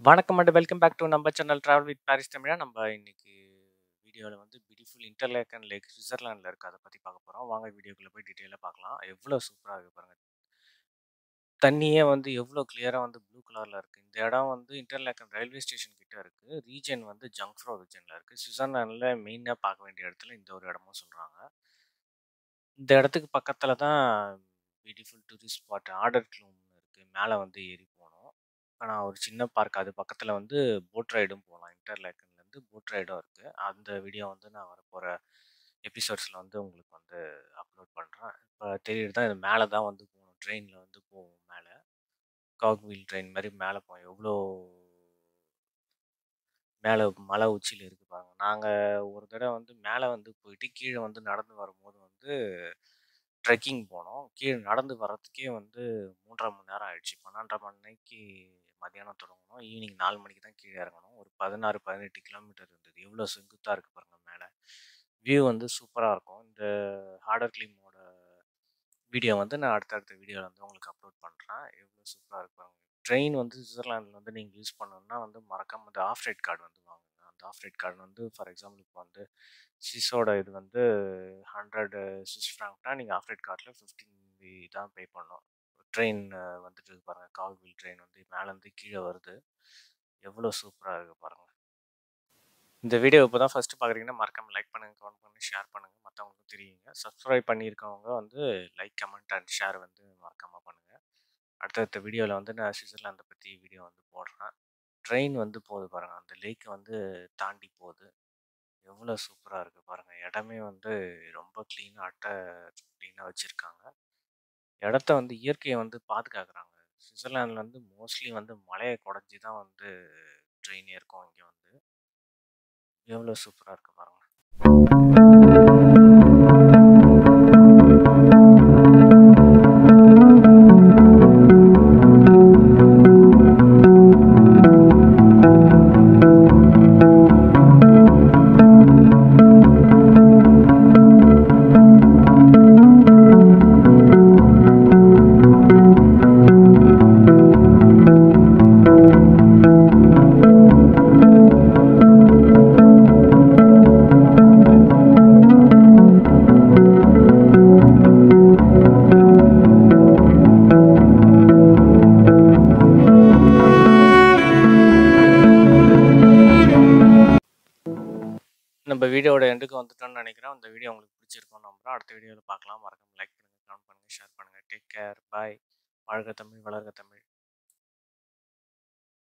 வணக்கம் and welcome back to நம்ம channel travel with Paris Tamizha நம்ம இன்னைக்கு வீடியோவில் வந்து பியூட்டிஃபுல் இன்டர்லேக்கன் லேக் சுவிட்சர்லாண்டில் இருக்குது அதை பற்றி பார்க்க போகிறோம் வாங்க வீடியோக்குள்ளே போய் டீட்டெயிலாக பார்க்கலாம் எவ்வளோ சூப்பராக இருக்குது பாருங்கள் தண்ணியே வந்து எவ்வளோ கிளியராக வந்து ப்ளூ கலரில் இருக்குது இந்த இடம் வந்து இன்டர்லேக்கன் ரயில்வே ஸ்டேஷன் கிட்ட இருக்குது ரீஜன் வந்து ஜங்க்ஃப்ரோ ரீஜனில் இருக்குது சுவிட்சர்லாண்டில் மெயினாக பார்க்க வேண்டிய இடத்துல இந்த ஒரு இடமும் சொல்கிறாங்க இந்த இடத்துக்கு பக்கத்தில் தான் பியூட்டிஃபுல் டூரிஸ்ட் ஸ்பாட் ஆர்டர் க்ளூம் இருக்குது மேலே வந்து ஏறி போகணும் ஆனால் ஒரு சின்ன பார்க் அது பக்கத்தில் வந்து போட் ரைடும் போகலாம் இன்டர்லேக்கன்லேருந்து போட் ரைடும் இருக்குது அந்த வீடியோ வந்து நான் வரப்போகிற எபிசோட்ஸில் வந்து உங்களுக்கு வந்து அப்லோட் பண்ணுறேன் இப்போ தெரியுது தான் இது மேலே தான் வந்து போகணும் ட்ரெயினில் வந்து போவோம் மேலே காக் வீல் ட்ரெயின் மாதிரி மேலே போவோம் எவ்வளோ மேலே மலை உச்சியில் இருக்குது பாருங்க நாங்கள் ஒரு தடவை வந்து மேலே வந்து போயிட்டு கீழே வந்து நடந்து வரும்போது வந்து ட்ரெக்கிங் போனோம் கீழே நடந்து வர்றதுக்கே வந்து மூன்றரை மணி நேரம் ஆயிடுச்சு பன்னெண்டரை மணிக்கு மதியானம் தொடங்கணும் ஈவினிங் நாலு மணிக்கு தான் கீழே இறங்கணும் ஒரு பதினாறு பதினெட்டு கிலோமீட்டர் இருந்தது எவ்வளோ செங்குத்தாக இருக்குது பாருங்க மேலே வியூ வந்து சூப்பராக இருக்கும் இந்த ஹார்டர் கிளீமோட வீடியோ வந்து நான் அடுத்தடுத்த வீடியோவில் வந்து உங்களுக்கு அப்லோட் பண்ணுறேன் எவ்வளோ சூப்பராக இருப்பாங்க ட்ரெயின் வந்து சுவிட்சர்லாண்டில் வந்து நீங்கள் யூஸ் பண்ணணும்னா வந்து மறக்காம வந்து ஆஃப் ரைட் கார்டு வந்து வாங்குங்க அந்த ஆஃப் ரைட் கார்டு வந்து ஃபார் எக்ஸாம்பிள் இப்போ வந்து ஸ்விஸோட இது வந்து ஹண்ட்ரட் ஸ்விஸ் ஃப்ராங்க்னா நீங்கள் ஆஃப் ரைட் கார்டில் ஃபிஃப்டீன் தான் பே பண்ணணும் ட்ரெயின் வந்துட்டு இருக்கு பாருங்க கால் வீல் ட்ரெயின் வந்து மேலேருந்து கீழே வருது எவ்வளோ சூப்பராக இருக்குது பாருங்க இந்த வீடியோ இப்போ தான் ஃபஸ்ட்டு பார்க்குறீங்கன்னா மறக்காம லைக் பண்ணுங்கள் கமெண்ட் பண்ணுங்கள் ஷேர் பண்ணுங்கள் மற்றவங்களுக்கும் தெரியுங்க சப்ஸ்கிரைப் பண்ணியிருக்கவங்க வந்து லைக் கமெண்ட் அண்ட் ஷேர் வந்து மறக்காமல் பண்ணுங்கள் அடுத்தடுத்த வீடியோவில் வந்து நான் சுவிட்சர்லாந்தை பற்றி வீடியோ வந்து போடுறேன் ட்ரெயின் வந்து போகுது பாருங்கள் அந்த லேக்கை வந்து தாண்டி போகுது எவ்வளோ சூப்பராக இருக்குது பாருங்கள் இடமே வந்து ரொம்ப க்ளீனாக அட்டை க்ளீனாக வச்சுருக்காங்க இடத்த வந்து இயற்கையை வந்து பாதுகாக்கிறாங்க சுவிட்சர்லாண்டில் வந்து மோஸ்ட்லி வந்து மலையை குடஞ்சி தான் வந்து ட்ரெயின் இருக்கும் இங்கே வந்து எவ்வளோ சூப்பராக இருக்குது பாருங்கள் நம்ம வீடியோட எண்டுக்கு வந்துட்டோம்னு நினைக்கிறேன் அந்த வீடியோ உங்களுக்கு பிடிச்சிருக்கும் நம்புறேன் அடுத்த வீடியோவில் பார்க்கலாம் மறக்காம லைக் பண்ணுங்கள் கமெண்ட் பண்ணுங்கள் ஷேர் பண்ணுங்கள் டேக் கேர் பாய் வாழ்க தமிழ் வளர்க தமிழ்